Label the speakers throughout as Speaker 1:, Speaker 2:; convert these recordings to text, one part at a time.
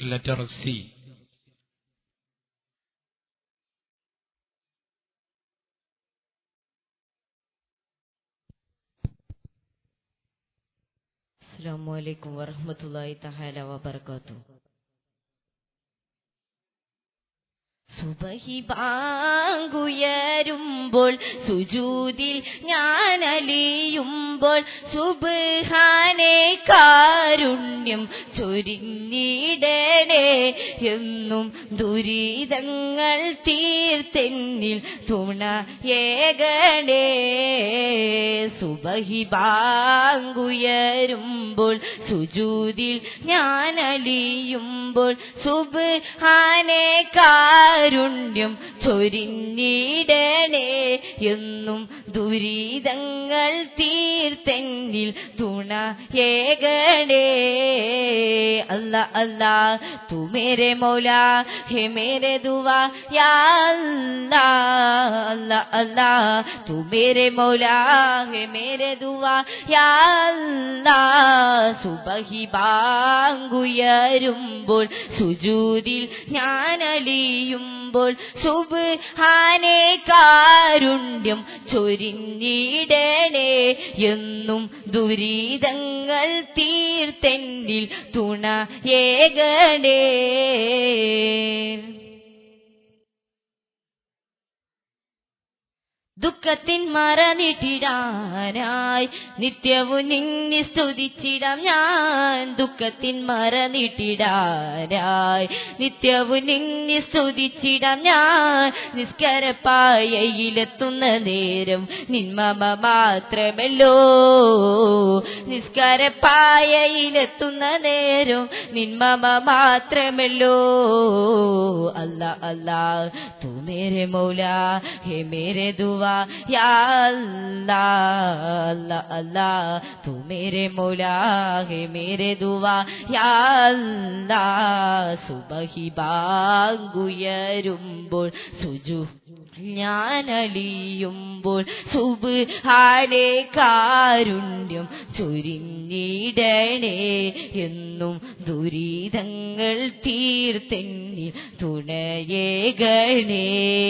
Speaker 1: letter C.
Speaker 2: അസ്സാം വലൈക്കും വറഹമത്തല്ലാഹി തഹാല വബർക്കാത്തു സുബഹി ബാങ്കുയരുമ്പോൾ സുജൂതിൽ ഞാൻ അലിയുമ്പോൾ സുബ്ഹാനെ കാരുണ്യം ചൊരിഞ്ഞിടണേ എന്നും ദുരിതങ്ങൾ തീർത്തെന്നിൽ തുണയേകണേ സുബഹി ബാങ്കുയരുമ്പോൾ സുജൂതിൽ ഞാൻ അലിയുമ്പോൾ സുബ്ഹാനെ കാരുണ്യം ചൊരിഞ്ഞിടണേ എന്നും ദുരിതങ്ങൾ തീർത്തെന്നിൽ തുണയേകണേ അല്ല അല്ല തൂ മേരെ മൗല ഹേ മേരെ ദുവാ യാ അല്ലാ അല്ല അല്ല തൂ മേരെ മൗല ഹേ മേരെ ദുവാ യാ അല്ലാ സുബഹി ബാങ്കുയരുമ്പോൾ സുജൂദിൽ ഞാൻ അലിയുമ്പോൾ സുബ്ഹാനെ കാരുണ്യം ചൊരിഞ്ഞിടണേ എന്നും ദുരിതങ്ങൾ തീർത്തെന്നിൽ തുണയേകണേ ദുഃഖത്തിൻ മറന്നിട്ടിടാനായി നിത്യവും നിന്നി സ്തുതിച്ചിടാം ഞാൻ ദുഃഖത്തിൻ മറന്നിട്ടിടാനായി നിത്യവും നിന്നി സ്തുതിച്ചിടാം ഞാൻ നിസ്കരപ്പായയിലെത്തുന്ന നേരം നിന്മമ മാത്രമല്ലോ നിസ്കരപ്പായയിലെത്തുന്ന നേരം നിന്മമ മാത്രമല്ലോ അല്ല അല്ല തൂ മേരെ മൗല ഹേ മേരെ ദുവാ या अल्लाह अल्लाह अल्लाह तू मेरे मौला है मेरे दुआ या अल्लाह സുബഹി ബാങ്കുയരുമ്പോൾ സുജു ഞാൻ അലിയുമ്പോൾ സുബ്ഹാനെ കാരുണ്യം ചൊരിഞ്ഞിടണേ എന്നും ദുരിതങ്ങൾ തീർത്തെന്നിൽ തുണയേകണേ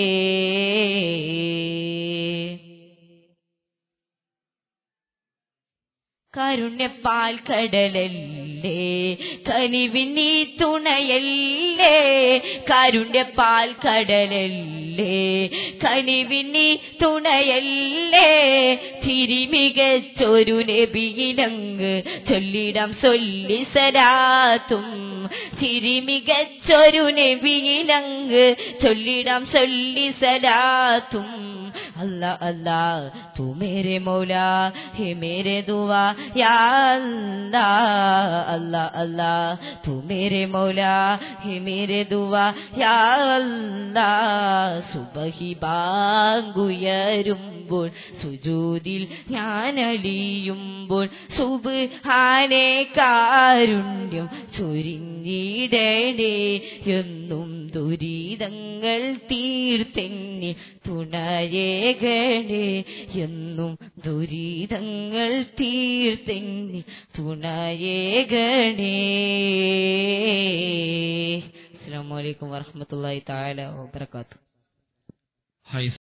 Speaker 2: കരുണ്യപ്പാൽ കടലല്ലേ കനിവിനി തുണയല്ലേ കരുണ്യപ്പാൽ കടലല്ലേ കനിവിനി തുണയല്ലേ ചിരിമികച്ചൊരു നബിയിലങ്ങ് ചൊല്ലിടം സൊല്ലി സരാത്തും ചിരിമികച്ചൊരു നബിയിലങ്ങ് ചൊല്ലിടം സൊല്ലി സലാത്തും अल्लाह अल्लाह तू मेरे मौला है मेरे दुआ या अल्लाह अल्लाह अल्लाह तू मेरे मौला है मेरे दुआ या अल्लाह സുബഹി ബാങ്കുയരുമ്പോൾ സുജൂതിൽ ഞാൻ അലിയുമ്പോൾ സുബ്ഹാനെ കാരുണ്യം ചൊരിഞ്ഞിടണേ എന്നും ദുരിതങ്ങൾ തീർത്തെന്നിൽ തുണയേകണേ എന്നും ദുരിതങ്ങൾ തീർത്തെന്നിൽ തുണയേകണേ അസ്സാം വലൈക്കും വാഹമത്തല്ലാ താല വാത്തു
Speaker 1: High